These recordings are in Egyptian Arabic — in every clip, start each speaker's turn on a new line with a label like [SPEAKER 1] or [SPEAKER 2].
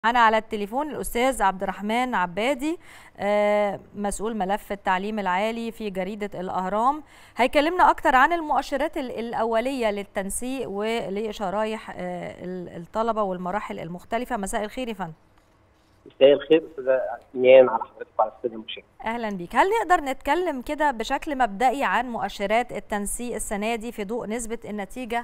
[SPEAKER 1] معانا على التليفون الأستاذ عبد الرحمن عبادي آه، مسؤول ملف التعليم العالي في جريدة الأهرام هيكلمنا أكتر عن المؤشرات ال- الأولية للتنسيق ولشرايح آه، ال- الطلبة والمراحل المختلفة مساء الخير يا فندم
[SPEAKER 2] مساء الخير استاذه ايمان على حضرتك وعلى الساده المشاهدين.
[SPEAKER 1] أهلا بيك هل نقدر نتكلم كده بشكل مبدئي عن مؤشرات التنسيق السنة دي في ضوء نسبة النتيجة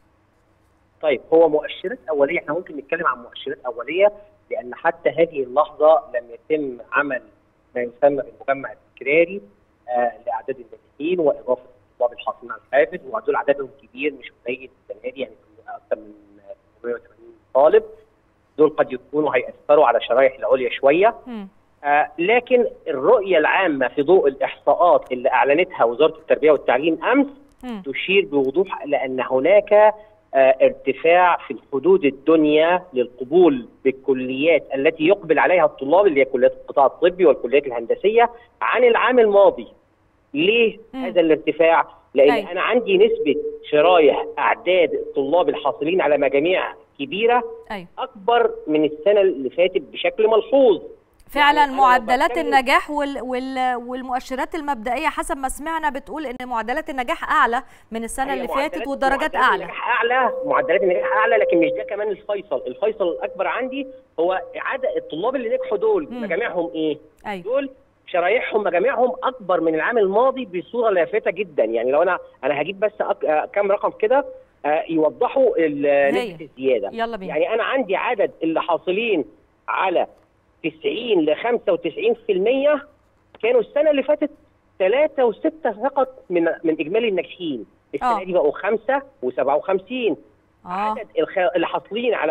[SPEAKER 2] طيب هو مؤشرات اوليه احنا ممكن نتكلم عن مؤشرات اوليه لان حتى هذه اللحظه لم يتم عمل ما يسمى بالمجمع التكراري آه لاعداد الناجحين واضافه الطلاب الحاصلين على الحافز ودول عددهم كبير مش قليل السنه دي يعني اكثر من 880 طالب دول قد يكونوا هيأثروا على شرايح العليا شويه
[SPEAKER 1] مم.
[SPEAKER 2] آه، لكن الرؤية العامة في ضوء الإحصاءات اللي أعلنتها وزارة التربية والتعليم أمس
[SPEAKER 1] مم.
[SPEAKER 2] تشير بوضوح إلى أن هناك آه، ارتفاع في الحدود الدنيا للقبول بالكليات التي يقبل عليها الطلاب اللي هي كليات القطاع الطبي والكليات الهندسية عن العام الماضي. ليه
[SPEAKER 1] مم.
[SPEAKER 2] هذا الارتفاع؟ لأن
[SPEAKER 1] أيوة.
[SPEAKER 2] أنا عندي نسبة شرايح أعداد الطلاب الحاصلين على مجاميع كبيرة
[SPEAKER 1] أيوة
[SPEAKER 2] أكبر من السنة اللي فاتت بشكل ملحوظ.
[SPEAKER 1] فعلا
[SPEAKER 2] يعني أنا
[SPEAKER 1] معدلات
[SPEAKER 2] بتكلم-
[SPEAKER 1] النجاح وال وال والمؤشرات المبدئيه حسب ما سمعنا بتقول ان معدلات النجاح اعلى من السنه
[SPEAKER 2] هي
[SPEAKER 1] اللي
[SPEAKER 2] معدلات-
[SPEAKER 1] فاتت والدرجات
[SPEAKER 2] معدلات
[SPEAKER 1] اعلى
[SPEAKER 2] النجاح اعلى معدلات النجاح اعلى لكن مش ده كمان الفيصل الفيصل الاكبر عندي هو عدد الطلاب اللي نجحوا دول
[SPEAKER 1] مم.
[SPEAKER 2] مجاميعهم ايه
[SPEAKER 1] ايوه
[SPEAKER 2] دول شرايحهم مجاميعهم اكبر من العام الماضي بصوره لافته جدا يعني لو انا انا هجيب بس أك... آه، كام رقم كده آه، يوضحوا ال-
[SPEAKER 1] هي.
[SPEAKER 2] نسبه الزياده
[SPEAKER 1] يلا بينا
[SPEAKER 2] يعني انا عندي عدد اللي حاصلين على 90 ل 95% كانوا السنه اللي فاتت 3 و6 فقط من من اجمالي الناجحين السنه
[SPEAKER 1] آه.
[SPEAKER 2] دي بقوا 5 و57
[SPEAKER 1] اه
[SPEAKER 2] عدد الخ... اللي حاصلين على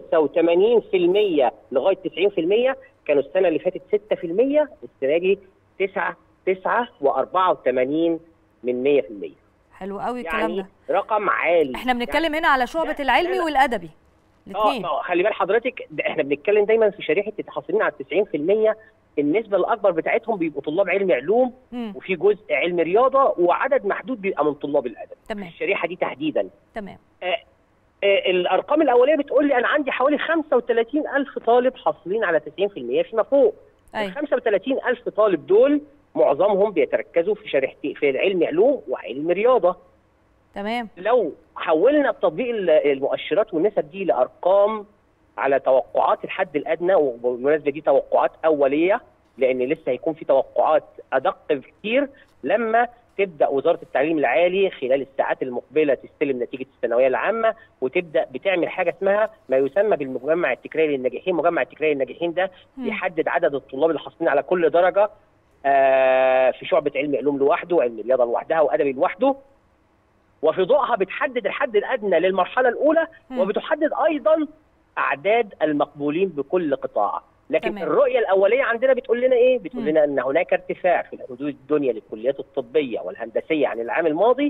[SPEAKER 2] 85% لغايه 90% كانوا السنه اللي فاتت 6% السنه دي 9 9 و84 من 100%
[SPEAKER 1] حلو قوي الكلام
[SPEAKER 2] يعني
[SPEAKER 1] ده
[SPEAKER 2] رقم عالي
[SPEAKER 1] احنا بنتكلم هنا على شعبه
[SPEAKER 2] لا،
[SPEAKER 1] العلمي
[SPEAKER 2] لا، لا.
[SPEAKER 1] والادبي الاثنين
[SPEAKER 2] اه آه، خلي بال حضرتك ده احنا بنتكلم دايما في شريحه الحاصلين على 90% النسبه الاكبر بتاعتهم بيبقوا طلاب علم علوم
[SPEAKER 1] امم
[SPEAKER 2] وفي جزء علم رياضه وعدد محدود بيبقى من طلاب الادب
[SPEAKER 1] تمام
[SPEAKER 2] الشريحه دي تحديدا
[SPEAKER 1] تمام
[SPEAKER 2] آه، الارقام الاوليه بتقول لي انا عندي حوالي 35 الف طالب حاصلين على 90% فيما فوق ال
[SPEAKER 1] ايوه
[SPEAKER 2] 35 الف طالب دول معظمهم بيتركزوا في شريحتين في علم علوم وعلم رياضه
[SPEAKER 1] تمام
[SPEAKER 2] لو حولنا تطبيق ال- المؤشرات والنسب دي لارقام على توقعات الحد الادنى وبالمناسبه دي توقعات اوليه لان لسه هيكون في توقعات ادق بكتير لما تبدا وزاره التعليم العالي خلال الساعات المقبله تستلم نتيجه الثانويه العامه وتبدا بتعمل حاجه اسمها ما يسمى بالمجمع التكراري للناجحين، مجمع التكراري للناجحين ده
[SPEAKER 1] مم.
[SPEAKER 2] بيحدد عدد الطلاب اللي حاصلين على كل درجه آه، في شعبه علم علوم لوحده وعلم رياضه لوحدها وادبي لوحده وفي ضوءها بتحدد الحد الادنى للمرحله الاولى
[SPEAKER 1] مم.
[SPEAKER 2] وبتحدد ايضا اعداد المقبولين بكل قطاع لكن
[SPEAKER 1] تمام.
[SPEAKER 2] الرؤيه الاوليه عندنا بتقول لنا ايه بتقول
[SPEAKER 1] مم.
[SPEAKER 2] لنا ان هناك ارتفاع في الحدود الدنيا للكليات الطبيه والهندسيه عن العام الماضي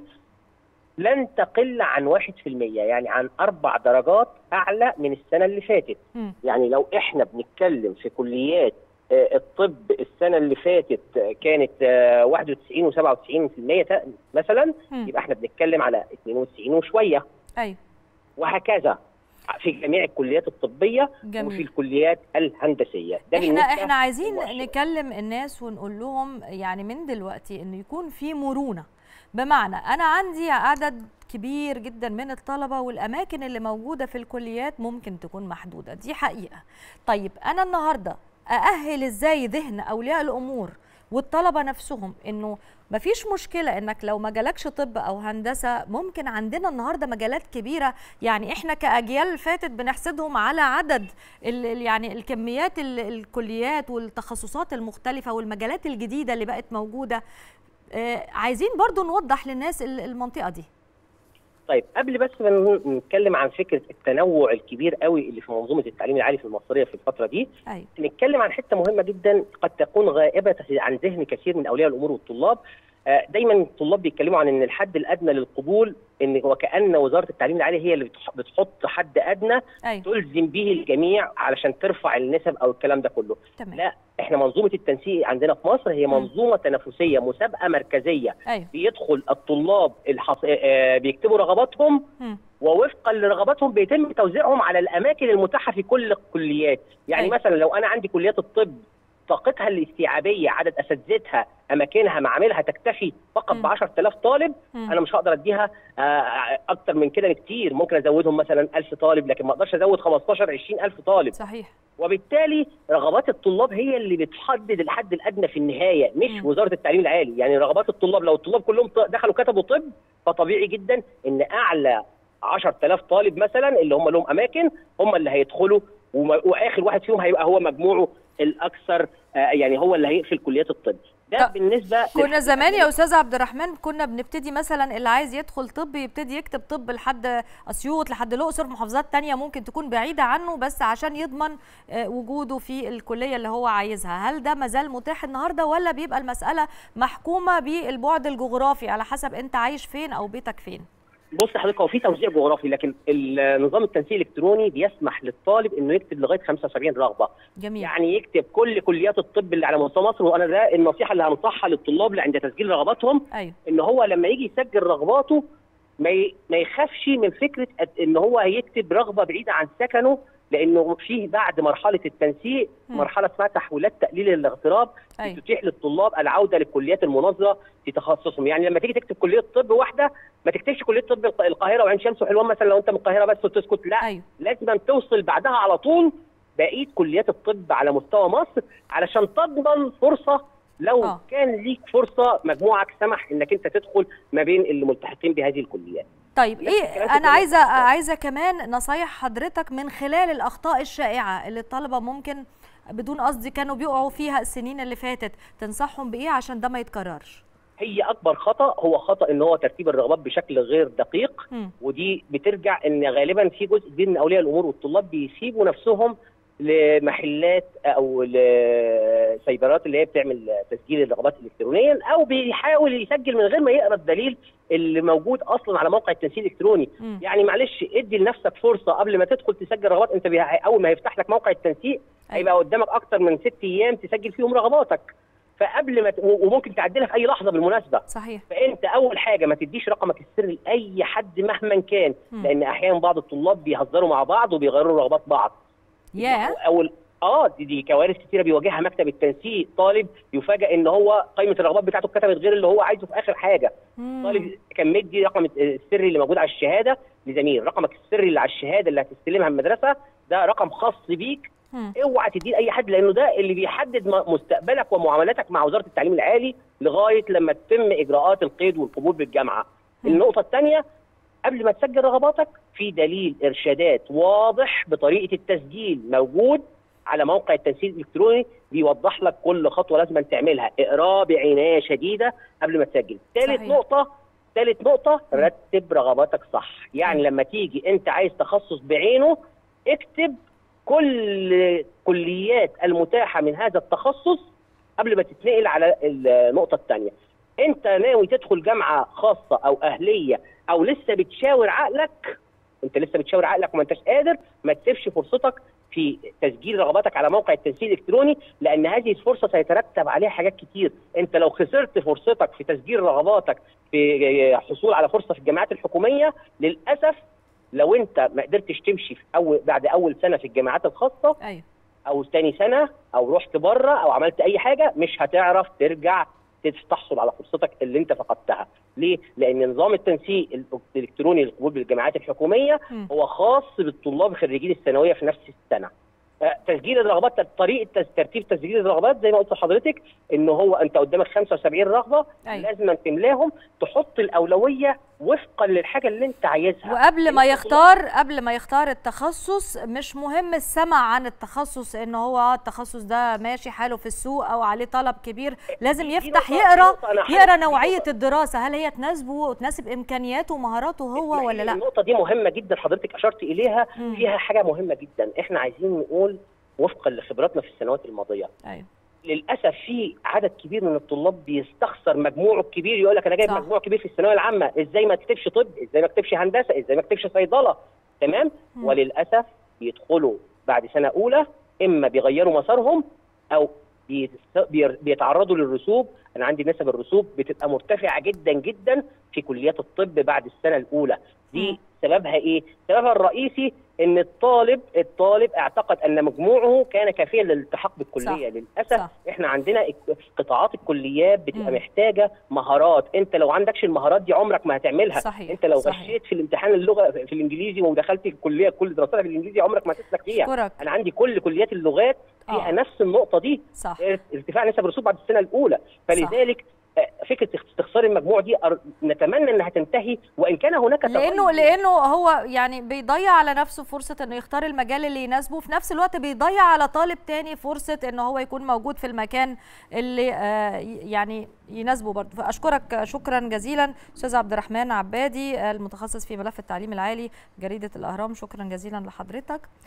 [SPEAKER 2] لن تقل عن 1% يعني عن اربع درجات اعلى من السنه اللي فاتت
[SPEAKER 1] مم.
[SPEAKER 2] يعني لو احنا بنتكلم في كليات آه، الطب السنه اللي فاتت آه، كانت آه، 91 و97% مثلا
[SPEAKER 1] مم.
[SPEAKER 2] يبقى احنا بنتكلم على 92 وشويه
[SPEAKER 1] ايوه
[SPEAKER 2] وهكذا في جميع الكليات الطبيه وفي
[SPEAKER 1] جميل
[SPEAKER 2] الكليات الهندسيه ده
[SPEAKER 1] احنا
[SPEAKER 2] بالنسبة
[SPEAKER 1] احنا عايزين
[SPEAKER 2] للمؤشرات.
[SPEAKER 1] نكلم الناس ونقول لهم يعني من دلوقتي انه يكون في مرونه بمعنى انا عندي عدد كبير جدا من الطلبه والاماكن اللي موجوده في الكليات ممكن تكون محدوده دي حقيقه طيب انا النهارده ااهل ازاي ذهن اولياء الامور والطلبه نفسهم انه مفيش مشكله انك لو ما جالكش طب او هندسه ممكن عندنا النهارده مجالات كبيره يعني احنا كاجيال فاتت بنحسدهم على عدد ال ال- يعني الكميات ال الكليات والتخصصات المختلفه والمجالات الجديده اللي بقت موجوده آه عايزين برضو نوضح للناس ال- المنطقه دي
[SPEAKER 2] طيب قبل بس ما نتكلم عن فكره التنوع الكبير قوي اللي في منظومه التعليم العالي في المصريه في الفتره دي
[SPEAKER 1] ايوه
[SPEAKER 2] نتكلم عن حته مهمه جدا قد تكون غائبه عن ذهن كثير من اولياء الامور والطلاب آه، دايما الطلاب بيتكلموا عن ان الحد الادنى للقبول ان وكان وزاره التعليم العالي هي اللي بتح- بتحط حد ادنى
[SPEAKER 1] ايوه
[SPEAKER 2] تلزم به الجميع علشان ترفع النسب او الكلام ده كله
[SPEAKER 1] تمام
[SPEAKER 2] لا احنا منظومه التنسيق عندنا في مصر هي
[SPEAKER 1] مم.
[SPEAKER 2] منظومه تنافسيه مسابقه مركزيه
[SPEAKER 1] ايوه
[SPEAKER 2] بيدخل الطلاب الحص... آه، بيكتبوا رغباتهم
[SPEAKER 1] مم.
[SPEAKER 2] ووفقا لرغباتهم بيتم توزيعهم على الاماكن المتاحه في كل الكليات يعني
[SPEAKER 1] أيوة.
[SPEAKER 2] مثلا لو انا عندي كليات الطب طاقتها الاستيعابيه عدد اساتذتها اماكنها معاملها تكتفي فقط
[SPEAKER 1] مم.
[SPEAKER 2] ب 10000 طالب
[SPEAKER 1] مم.
[SPEAKER 2] انا مش هقدر اديها آه، اكتر من كده بكتير ممكن ازودهم مثلا 1000 طالب لكن ما اقدرش ازود 15 20000 طالب
[SPEAKER 1] صحيح
[SPEAKER 2] وبالتالي رغبات الطلاب هي اللي بتحدد الحد الادنى في النهايه مش
[SPEAKER 1] مم.
[SPEAKER 2] وزاره التعليم العالي يعني رغبات الطلاب لو الطلاب كلهم ط- دخلوا كتبوا طب فطبيعي جدا ان اعلى 10000 طالب مثلا اللي هم لهم اماكن هم اللي هيدخلوا وم- واخر واحد فيهم هيبقى هو مجموعه الاكثر آه، يعني هو اللي هيقفل كليات الطب ده
[SPEAKER 1] طب
[SPEAKER 2] بالنسبه
[SPEAKER 1] كنا
[SPEAKER 2] للحد
[SPEAKER 1] زمان
[SPEAKER 2] الأدنى.
[SPEAKER 1] يا استاذ عبد الرحمن كنا بنبتدي مثلا اللي عايز يدخل طب يبتدي يكتب طب لحد اسيوط لحد الاقصر محافظات تانية ممكن تكون بعيده عنه بس عشان يضمن آه، وجوده في الكليه اللي هو عايزها هل ده مازال متاح النهارده ولا بيبقى المساله محكومه بالبعد الجغرافي على حسب انت عايش فين او بيتك فين
[SPEAKER 2] بص حضرتك هو في توزيع جغرافي لكن نظام التنسيق الالكتروني بيسمح للطالب انه يكتب لغايه 75 رغبه
[SPEAKER 1] جميل
[SPEAKER 2] يعني يكتب كل كليات الطب اللي على مستوى مصر وانا ده النصيحه اللي هنصحها للطلاب اللي عند تسجيل رغباتهم
[SPEAKER 1] ايوه
[SPEAKER 2] ان هو لما يجي يسجل رغباته ما ي- ما يخافش من فكره قد- ان هو هيكتب رغبه بعيده عن سكنه لانه فيه بعد مرحله التنسيق
[SPEAKER 1] مم.
[SPEAKER 2] مرحله اسمها تحويلات تقليل الاغتراب
[SPEAKER 1] ايوه
[SPEAKER 2] بتتيح للطلاب العوده للكليات المناظره في تخصصهم يعني لما تيجي تكتب كليه طب واحده ما تكتبش كليه طب الق- القاهره وعين شمس وحلوان مثلا لو انت من القاهره بس وتسكت لا
[SPEAKER 1] ايوه
[SPEAKER 2] لازم أن توصل بعدها على طول بقيه كليات الطب على مستوى مصر علشان تضمن فرصه لو
[SPEAKER 1] آه.
[SPEAKER 2] أوه. كان ليك فرصه مجموعك سمح انك انت تدخل ما بين اللي ملتحقين بهذه الكليات
[SPEAKER 1] طيب
[SPEAKER 2] نفس
[SPEAKER 1] ايه
[SPEAKER 2] الكلام في
[SPEAKER 1] انا
[SPEAKER 2] الجامعة.
[SPEAKER 1] عايزه عايزه كمان نصايح حضرتك من خلال الاخطاء الشائعه اللي الطلبه ممكن بدون قصدي كانوا بيقعوا فيها السنين اللي فاتت تنصحهم بايه عشان ده ما يتكررش
[SPEAKER 2] هي اكبر خطا هو خطا ان هو ترتيب الرغبات بشكل غير دقيق
[SPEAKER 1] مم.
[SPEAKER 2] ودي بترجع ان غالبا في جزء كبير من اولياء الامور والطلاب بيسيبوا نفسهم لمحلات او لسيبرات اللي هي بتعمل تسجيل الرغبات الالكترونيا او بيحاول يسجل من غير ما يقرا الدليل اللي موجود اصلا على موقع التنسيق الالكتروني
[SPEAKER 1] مم.
[SPEAKER 2] يعني معلش ادي لنفسك فرصه قبل ما تدخل تسجل رغبات انت بي- اول ما هيفتح لك موقع التنسيق هيبقى قدامك اكتر من ست ايام تسجل فيهم رغباتك فقبل ما ت... وممكن تعدلها في اي لحظه بالمناسبه
[SPEAKER 1] صحيح
[SPEAKER 2] فانت اول حاجه ما تديش رقمك السري لاي حد مهما كان
[SPEAKER 1] مم.
[SPEAKER 2] لان احيانا بعض الطلاب بيهزروا مع بعض وبيغيروا رغبات بعض
[SPEAKER 1] يا
[SPEAKER 2] اول اه دي, دي كوارث كتيره بيواجهها مكتب التنسيق طالب يفاجئ ان هو قائمه الرغبات بتاعته اتكتبت غير اللي هو عايزه في اخر حاجه
[SPEAKER 1] مم.
[SPEAKER 2] طالب كان مدي رقم السري اللي موجود على الشهاده لزميل رقمك السري اللي على الشهاده اللي هتستلمها من المدرسه ده رقم خاص بيك
[SPEAKER 1] مم.
[SPEAKER 2] اوعى تديه لاي حد لانه ده اللي بيحدد م- مستقبلك ومعاملاتك مع وزاره التعليم العالي لغايه لما تتم اجراءات القيد والقبول بالجامعه.
[SPEAKER 1] مم.
[SPEAKER 2] النقطه الثانيه قبل ما تسجل رغباتك في دليل ارشادات واضح بطريقه التسجيل موجود على موقع التنسيق الالكتروني بيوضح لك كل خطوه لازم تعملها اقراه بعنايه شديده قبل ما تسجل. ثالث
[SPEAKER 1] صحيح.
[SPEAKER 2] نقطه ثالث نقطه
[SPEAKER 1] مم.
[SPEAKER 2] رتب رغباتك صح يعني
[SPEAKER 1] أيوة.
[SPEAKER 2] لما تيجي انت عايز تخصص بعينه اكتب كل كليات المتاحه من هذا التخصص قبل ما تتنقل على النقطه الثانيه انت ناوي تدخل جامعه خاصه او اهليه او لسه بتشاور عقلك انت لسه بتشاور عقلك وما انتش قادر ما تسيبش فرصتك في تسجيل رغباتك على موقع التنسيق الالكتروني لان هذه الفرصه سيترتب عليها حاجات كتير انت لو خسرت فرصتك في تسجيل رغباتك في حصول على فرصه في الجامعات الحكوميه للاسف لو انت ما قدرتش تمشي في أول بعد اول سنه في الجامعات الخاصه
[SPEAKER 1] ايوه
[SPEAKER 2] او تاني سنه او رحت بره او عملت اي حاجه مش هتعرف ترجع تحصل على فرصتك اللي انت فقدتها ليه لان نظام التنسيق الالكتروني للقبول بالجامعات الحكوميه
[SPEAKER 1] مم.
[SPEAKER 2] هو خاص بالطلاب خريجين الثانويه في نفس السنه آه، تسجيل الرغبات طريقه تس- ترتيب تسجيل الرغبات زي ما قلت لحضرتك ان هو انت قدامك 75 رغبه
[SPEAKER 1] أيوة.
[SPEAKER 2] لازم تملاهم تحط الاولويه وفقا للحاجه اللي انت عايزها
[SPEAKER 1] وقبل ما
[SPEAKER 2] انت
[SPEAKER 1] يختار قبل ما يختار التخصص مش مهم السمع عن التخصص ان هو آه التخصص ده ماشي حاله في السوق او عليه طلب كبير لازم
[SPEAKER 2] دي
[SPEAKER 1] يفتح
[SPEAKER 2] نقطة- دي
[SPEAKER 1] يقرا
[SPEAKER 2] نقطة أنا حابب-
[SPEAKER 1] يقرا
[SPEAKER 2] دي
[SPEAKER 1] نوعيه
[SPEAKER 2] نقطة-
[SPEAKER 1] الدراسه هل هي تناسبه وتناسب امكانياته ومهاراته هو
[SPEAKER 2] اسمعي،
[SPEAKER 1] ولا لا
[SPEAKER 2] النقطه دي مهمه جدا حضرتك اشرت اليها
[SPEAKER 1] مم.
[SPEAKER 2] فيها حاجه مهمه جدا احنا عايزين نقول وفقا لخبراتنا في السنوات الماضيه
[SPEAKER 1] ايوه
[SPEAKER 2] للاسف في عدد كبير من الطلاب بيستخسر مجموعه الكبير يقول لك انا جايب
[SPEAKER 1] صح.
[SPEAKER 2] مجموع كبير في الثانويه العامه ازاي ما اكتبش طب ازاي ما اكتبش هندسه ازاي ما اكتبش صيدله تمام
[SPEAKER 1] مم.
[SPEAKER 2] وللاسف بيدخلوا بعد سنه اولى اما بيغيروا مسارهم او بيتس- بير- بيتعرضوا للرسوب انا عندي نسب الرسوب بتبقى مرتفعه جدا جدا في كليات الطب بعد السنه الاولى دي
[SPEAKER 1] مم.
[SPEAKER 2] سببها ايه؟ سببها الرئيسي ان الطالب الطالب اعتقد ان مجموعه كان كافيا للالتحاق بالكليه
[SPEAKER 1] صح.
[SPEAKER 2] للاسف
[SPEAKER 1] صح.
[SPEAKER 2] احنا عندنا الك- قطاعات الكليات بتبقى
[SPEAKER 1] مم.
[SPEAKER 2] محتاجه مهارات انت لو عندكش المهارات دي عمرك ما هتعملها
[SPEAKER 1] صحيح،
[SPEAKER 2] انت لو
[SPEAKER 1] صحيح.
[SPEAKER 2] غشيت في الامتحان اللغه في الانجليزي ودخلت الكليه كل دراستك في الانجليزي عمرك ما هتسلك فيها
[SPEAKER 1] اشكرك
[SPEAKER 2] انا عندي كل كليات اللغات فيها
[SPEAKER 1] آه.
[SPEAKER 2] نفس النقطه دي
[SPEAKER 1] صح
[SPEAKER 2] ارتفاع نسب الرسوب بعد السنه الاولى فلذلك آه، فكره استخسار المجموع دي أر- نتمنى انها تنتهي وان كان هناك
[SPEAKER 1] لانه
[SPEAKER 2] تغير.
[SPEAKER 1] لانه هو يعني بيضيع على نفسه فرصه انه يختار المجال اللي يناسبه في نفس الوقت بيضيع على طالب تاني فرصه انه هو يكون موجود في المكان اللي آه، يعني يناسبه برضه فاشكرك شكرا جزيلا استاذ عبد الرحمن عبادي المتخصص في ملف التعليم العالي جريده الاهرام شكرا جزيلا لحضرتك